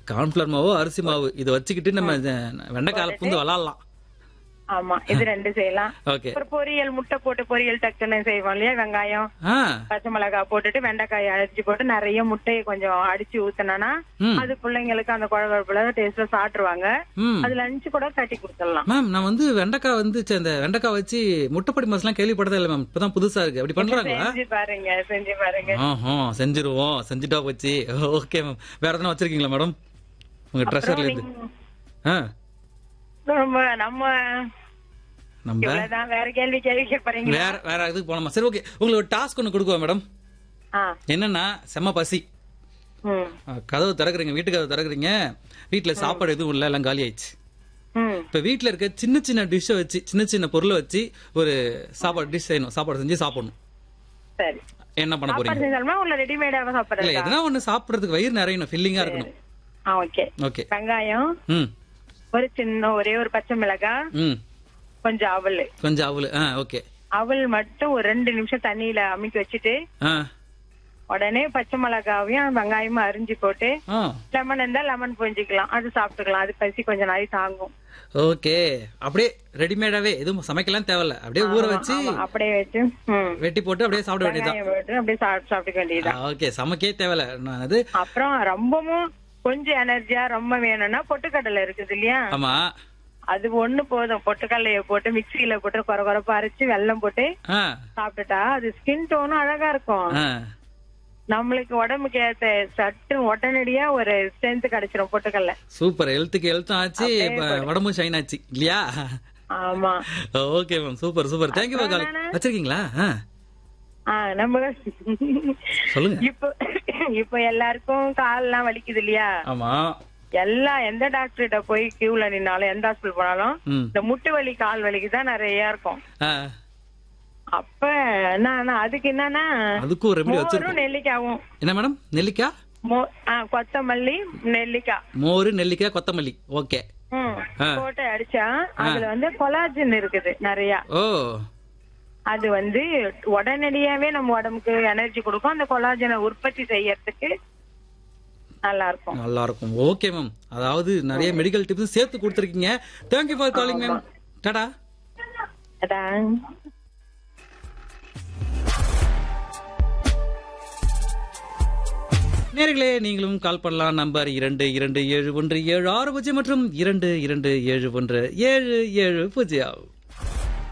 Cornflour மாவு அரிசி மாவு இதை வச்சுக்கிட்டு நம்ம இந்த வெண்டைக்கால பூந்து விளாடலாம் ஆமா இது ரெண்டு செய்யலாம் ஓகே ஒரு பொரியல் முட்டை போட்டு பொரியல் டக்குன்னு செய்வோம் இல்லையா வெங்காயம் ஆ பச்சை மிளகாய் போட்டுட்டு வெண்டைக்காய் அடிச்சு போட்டு நிறைய முட்டையை கொஞ்சம் அடிச்சு ஊத்துனா ம். அது பிள்ளைங்களுக்கு அந்த குழகுழப்புல டேஸ்ட்ல சாப்பிட்டுருவாங்க ம் அது லஞ்சு கூட கட்டி கொடுத்துடலாம் மேம் நான் வந்து வெண்டைக்காய் வந்து ச்சே, இந்த வெண்டைக்காய் வச்சு முட்டைப்படி மசாலாம் கேள்விப்பட்டதே இல்லை மேம் இப்பதான் புதுசா இருக்கு அப்படி பண்றாங்களா செஞ்சு பாருங்க செஞ்சு பாருங்க ஆஹா செஞ்சிருவோம் செஞ்சுட்டா போச்சு ஓகே மேம் வேற எதனா வச்சிருக்கீங்களா மேடம் உங்க ட்ரெஷர்ல இருந்து ஆ ரொம்ப நம்ம நம்ம இவ்வளவுதான் வேற கேள்வி கேள்வி கேட்பறீங்க வேற வேற இதுக்கு போனோமா சரி ஓகே உங்களுக்கு ஒரு டாஸ்க் ஒன்று கொடுக்குவா மேடம் ஆ என்னன்னா செம்ம பசி ம் ஆ, கதவு திறக்குறீங்க வீட்டு கதவு திறக்குறீங்க வீட்டுல சாப்பாடு எதுவும் இல்லை எல்லாம் காலி ஆயிடுச்சு ம் இப்ப வீட்ல இருக்க சின்ன சின்ன டிஷ்ஷை வச்சு சின்ன சின்ன பொருளை வச்சு ஒரு சாப்பாடு டிஷ் செய்யணும் சாப்பாடு செஞ்சு சாப்பிடணும் சரி என்ன பண்ண போறீங்க சாப்பாடு செஞ்சாலுமா உள்ள ரெடிமேடாக இல்ல சாப்பிடுறதா எதனா ஒண்ணு சாப்பிடுறதுக்கு வயிறு நிறையணும் ஃபில்லிங்கா இருக்கணும் ஆ ஓகே ஓகே வெங்காயம் ம் ஒரு சின்ன ஒரே ஒரு பச்சை மிளகாய் ம் கொஞ்சம் அவல் கொஞ்சம் அவளு ஆ ஓகே அவல் மட்டும் ஒரு ரெண்டு நிமிஷம் தண்ணியில அமுக்கி வச்சுட்டு ஆ உடனே பச்சை மிளகாவையும் வெங்காயமும் அரிஞ்சு போட்டு ஆ லெமன் இருந்தா லெமன் புரிஞ்சுக்கலாம் அது சாப்பிட்டுக்கலாம் அது பசி கொஞ்சம் நாளை தாங்கும் ஓகே அப்படியே ரெடிமேடாவே எதுவும் சமைக்கலாம் தேவையில்ல அப்படியே ஊற வச்சு ஆமா, அப்படியே வச்சு ம். வெட்டி போட்டு அப்படியே சாப்பிட வேண்டியதுதான் வெங்காயம் போட்டு அப்படியே சாப்பிட்டு சாப்பிட்டுக்க வேண்டியதுதான் ஓகே சமைக்கே தேவையில்ல நான் அது அப்புறம் ரொம்பவும் கொஞ்சம் எனர்ஜியா ரொம்ப வேணும்னா பொட்டுக்கடலை இருக்குது இல்லையா ஆமா அது ஒண்ணு போதும் பொட்டுக்கடலைய போட்டு மிக்சியில போட்டு குறை குறைப்பா அரைச்சு வெல்லம் போட்டு ஆ சாப்பிட்டுட்டா அது ஸ்கின் டோனும் அழகா இருக்கும் ஆ நம்மளுக்கு உடம்புக்கு ஏத்த சட்டு உடனடியா ஒரு ஸ்ட்ரென்த் கிடைச்சிரும் பொட்டுக்கல்ல சூப்பர் ஹெல்த்துக்கு ஹெல்த்தும் ஆச்சு இப்ப உடம்பும் ஷைன் ஆச்சு இல்லையா ஆமா okay ma'am super super thank you for call வச்சிருக்கீங்களா ஆ ஆ நம்ம சொல்லுங்க இப்போ இப்போ எல்லாருக்கும் கால்லாம் வலிக்குது இல்லையா ஆமா எல்லா எந்த டாக்டர்கிட்ட போய் கியூல நின்னாலும் எந்த ஹாஸ்பிட்டல் போனாலும் ம் இந்த முட்டு வலி கால் வலிக்கு தான் நிறைய இருக்கும் ஆ அப்ப என்ன அதுக்கு என்னன்னா அதுக்கும் ஒரு ரெமெடி வச்சிருக்கோம் மோரும் நெல்லிக்காவும் என்ன மேடம் நெல்லிக்காய் மோ- ஆ, கொத்தமல்லி நெல்லிக்காய் மோர் நெல்லிக்காய் கொத்தமல்லி ஓகே ம். ஆ. போட்டு அடிச்சா அதுல வந்து கொலாஜன் இருக்குது நிறைய ஓ அது வந்து உடனடியாவே நம்ம உடம்புக்கு எனர்ஜி கொடுக்கும் அந்த கொலாஜனை உற்பத்தி செய்யறதுக்கு நல்லா இருக்கும் நல்லா இருக்கும் ஓகே மேம் அதாவது நிறைய மெடிக்கல் டிப்ஸ் சேர்த்து கொடுத்துருக்கீங்க thank you for calling ma'am tata அதான் நேர்களே நீங்களும் கால் பண்ணலாம் நம்பர் இரண்டு இரண்டு ஏழு ஒன்று ஏழு ஆறு பூஜ்ஜியம் மற்றும் இரண்டு இரண்டு ஏழு ஒன்று ஏழு ஏழு பூஜ்ஜியம்